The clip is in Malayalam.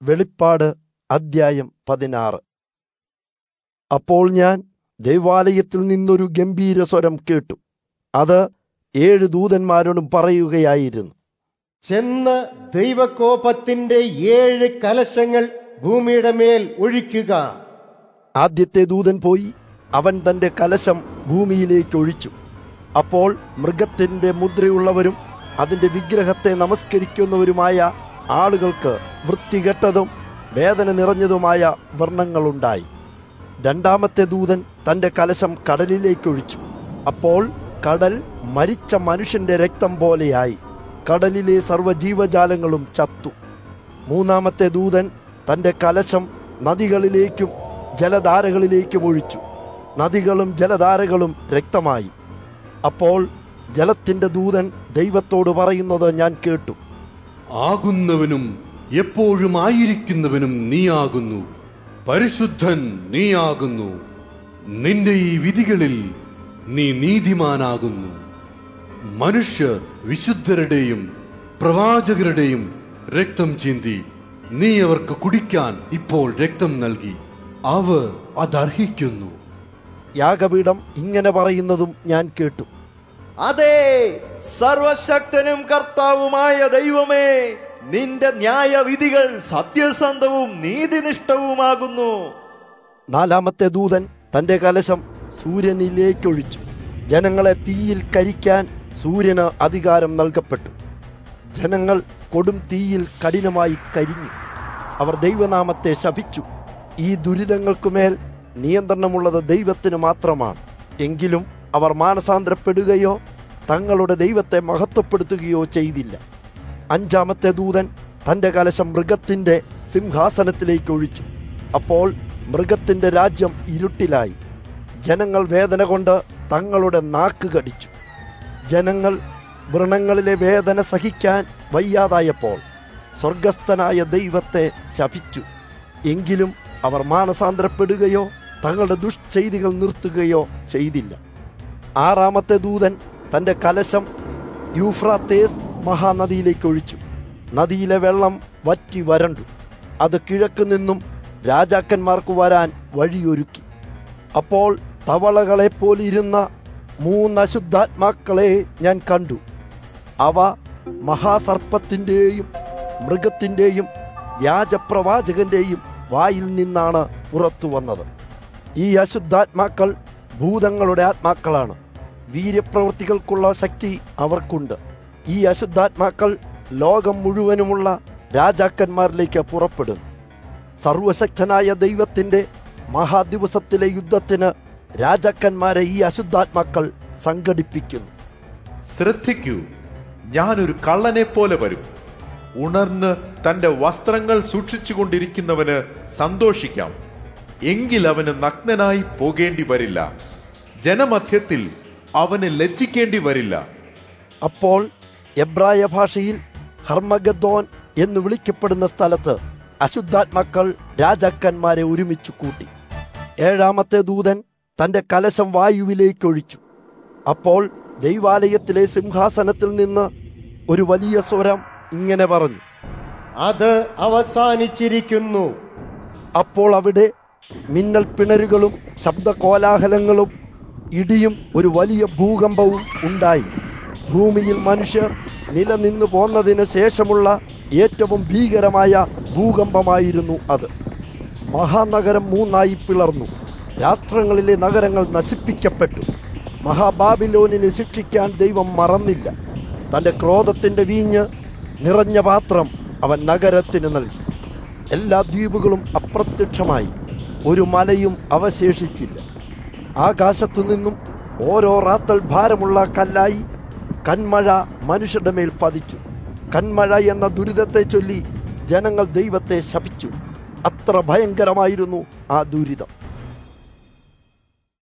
വെളിപ്പാട് അദ്ധ്യായം പതിനാറ് അപ്പോൾ ഞാൻ ദൈവാലയത്തിൽ നിന്നൊരു ഗംഭീര സ്വരം കേട്ടു അത് ഏഴ് ദൂതന്മാരോടും പറയുകയായിരുന്നു ചെന്ന് ദൈവകോപത്തിന്റെ ഏഴ് കലശങ്ങൾ ഭൂമിയുടെ മേൽ ഒഴിക്കുക ആദ്യത്തെ ദൂതൻ പോയി അവൻ തന്റെ കലശം ഭൂമിയിലേക്ക് ഒഴിച്ചു അപ്പോൾ മൃഗത്തിന്റെ മുദ്രയുള്ളവരും അതിന്റെ വിഗ്രഹത്തെ നമസ്കരിക്കുന്നവരുമായ ആളുകൾക്ക് വൃത്തികെട്ടതും വേദന നിറഞ്ഞതുമായ വർണ്ണങ്ങളുണ്ടായി രണ്ടാമത്തെ ദൂതൻ തന്റെ കലശം കടലിലേക്ക് ഒഴിച്ചു അപ്പോൾ കടൽ മരിച്ച മനുഷ്യന്റെ രക്തം പോലെയായി കടലിലെ സർവ്വജീവജാലങ്ങളും ചത്തു മൂന്നാമത്തെ ദൂതൻ തന്റെ കലശം നദികളിലേക്കും ജലധാരകളിലേക്കും ഒഴിച്ചു നദികളും ജലധാരകളും രക്തമായി അപ്പോൾ ജലത്തിന്റെ ദൂതൻ ദൈവത്തോട് പറയുന്നത് ഞാൻ കേട്ടു ആകുന്നവനും എപ്പോഴും ആയിരിക്കുന്നവനും നീയാകുന്നു പരിശുദ്ധൻ നീയാകുന്നു നിന്റെ ഈ വിധികളിൽ നീ നീതിമാനാകുന്നു മനുഷ്യർ വിശുദ്ധരുടെയും പ്രവാചകരുടെയും രക്തം ചിന്തി നീ അവർക്ക് കുടിക്കാൻ ഇപ്പോൾ രക്തം നൽകി അവർ അതർഹിക്കുന്നു യാഗപീഠം ഇങ്ങനെ പറയുന്നതും ഞാൻ കേട്ടു അതെ സർവശക്തനും കർത്താവുമായ ദൈവമേ നിന്റെ ന്യായവിധികൾ സത്യസന്ധവും നീതിനിഷ്ഠവുമാകുന്നു നാലാമത്തെ ദൂതൻ തന്റെ കലശം സൂര്യനിലേക്കൊഴിച്ചു ജനങ്ങളെ തീയിൽ കരിക്കാൻ സൂര്യന് അധികാരം നൽകപ്പെട്ടു ജനങ്ങൾ കൊടും തീയിൽ കഠിനമായി കരിഞ്ഞു അവർ ദൈവനാമത്തെ ശപിച്ചു ഈ ദുരിതങ്ങൾക്കുമേൽ നിയന്ത്രണമുള്ളത് ദൈവത്തിന് മാത്രമാണ് എങ്കിലും അവർ മാനസാന്തരപ്പെടുകയോ തങ്ങളുടെ ദൈവത്തെ മഹത്വപ്പെടുത്തുകയോ ചെയ്തില്ല അഞ്ചാമത്തെ ദൂതൻ തന്റെ കലശം മൃഗത്തിന്റെ സിംഹാസനത്തിലേക്ക് ഒഴിച്ചു അപ്പോൾ മൃഗത്തിന്റെ രാജ്യം ഇരുട്ടിലായി ജനങ്ങൾ വേദന കൊണ്ട് തങ്ങളുടെ നാക്ക് കടിച്ചു ജനങ്ങൾ വ്രണങ്ങളിലെ വേദന സഹിക്കാൻ വയ്യാതായപ്പോൾ സ്വർഗസ്ഥനായ ദൈവത്തെ ശപിച്ചു എങ്കിലും അവർ മാനസാന്തരപ്പെടുകയോ തങ്ങളുടെ ദുഷ്ചെയ്തികൾ നിർത്തുകയോ ചെയ്തില്ല ആറാമത്തെ ദൂതൻ തന്റെ കലശം യൂഫ്രാത്തേസ് മഹാനദിയിലേക്ക് ഒഴിച്ചു നദിയിലെ വെള്ളം വറ്റി വരണ്ടു അത് കിഴക്ക് നിന്നും രാജാക്കന്മാർക്ക് വരാൻ വഴിയൊരുക്കി അപ്പോൾ തവളകളെ പോലിരുന്ന മൂന്ന് അശുദ്ധാത്മാക്കളെ ഞാൻ കണ്ടു അവ മഹാസർപ്പത്തിന്റെയും മൃഗത്തിന്റെയും വ്യാജപ്രവാചകന്റെയും വായിൽ നിന്നാണ് പുറത്തു വന്നത് ഈ അശുദ്ധാത്മാക്കൾ ഭൂതങ്ങളുടെ ആത്മാക്കളാണ് വീര്യപ്രവൃത്തികൾക്കുള്ള ശക്തി അവർക്കുണ്ട് ഈ അശുദ്ധാത്മാക്കൾ ലോകം മുഴുവനുമുള്ള രാജാക്കന്മാരിലേക്ക് പുറപ്പെടുന്നു സർവശക്തനായ ദൈവത്തിന്റെ മഹാദിവസത്തിലെ യുദ്ധത്തിന് രാജാക്കന്മാരെ ഈ അശുദ്ധാത്മാക്കൾ സംഘടിപ്പിക്കുന്നു ശ്രദ്ധിക്കൂ ഞാനൊരു കള്ളനെ പോലെ വരും ഉണർന്ന് തന്റെ വസ്ത്രങ്ങൾ സൂക്ഷിച്ചുകൊണ്ടിരിക്കുന്നവന് സന്തോഷിക്കാം എങ്കിൽ അവന് നഗ്നനായി പോകേണ്ടി വരില്ല ജനമധ്യത്തിൽ അവന് ലജ്ജിക്കേണ്ടി വരില്ല അപ്പോൾ എബ്രായ ഭാഷയിൽ ഹർമഗദ്ദോൻ എന്ന് വിളിക്കപ്പെടുന്ന സ്ഥലത്ത് അശുദ്ധാത്മാക്കൾ രാജാക്കന്മാരെ ഒരുമിച്ച് കൂട്ടി ഏഴാമത്തെ ദൂതൻ തന്റെ കലശം വായുവിലേക്കൊഴിച്ചു അപ്പോൾ ദൈവാലയത്തിലെ സിംഹാസനത്തിൽ നിന്ന് ഒരു വലിയ സ്വരം ഇങ്ങനെ പറഞ്ഞു അത് അവസാനിച്ചിരിക്കുന്നു അപ്പോൾ അവിടെ മിന്നൽ പിണരുകളും ശബ്ദകോലാഹലങ്ങളും ഇടിയും ഒരു വലിയ ഭൂകമ്പവും ഉണ്ടായി ഭൂമിയിൽ മനുഷ്യർ നിലനിന്നു പോന്നതിന് ശേഷമുള്ള ഏറ്റവും ഭീകരമായ ഭൂകമ്പമായിരുന്നു അത് മഹാനഗരം മൂന്നായി പിളർന്നു രാഷ്ട്രങ്ങളിലെ നഗരങ്ങൾ നശിപ്പിക്കപ്പെട്ടു മഹാബാബിലോനിനെ ശിക്ഷിക്കാൻ ദൈവം മറന്നില്ല തന്റെ ക്രോധത്തിന്റെ വീഞ്ഞ് നിറഞ്ഞ പാത്രം അവൻ നഗരത്തിന് നൽകി എല്ലാ ദ്വീപുകളും അപ്രത്യക്ഷമായി ഒരു മലയും അവശേഷിച്ചില്ല ആകാശത്തു നിന്നും ഓരോ റാത്തൽ ഭാരമുള്ള കല്ലായി കന്മഴ മനുഷ്യരുടെ മേൽ പതിച്ചു കന്മഴ എന്ന ദുരിതത്തെ ചൊല്ലി ജനങ്ങൾ ദൈവത്തെ ശപിച്ചു അത്ര ഭയങ്കരമായിരുന്നു ആ ദുരിതം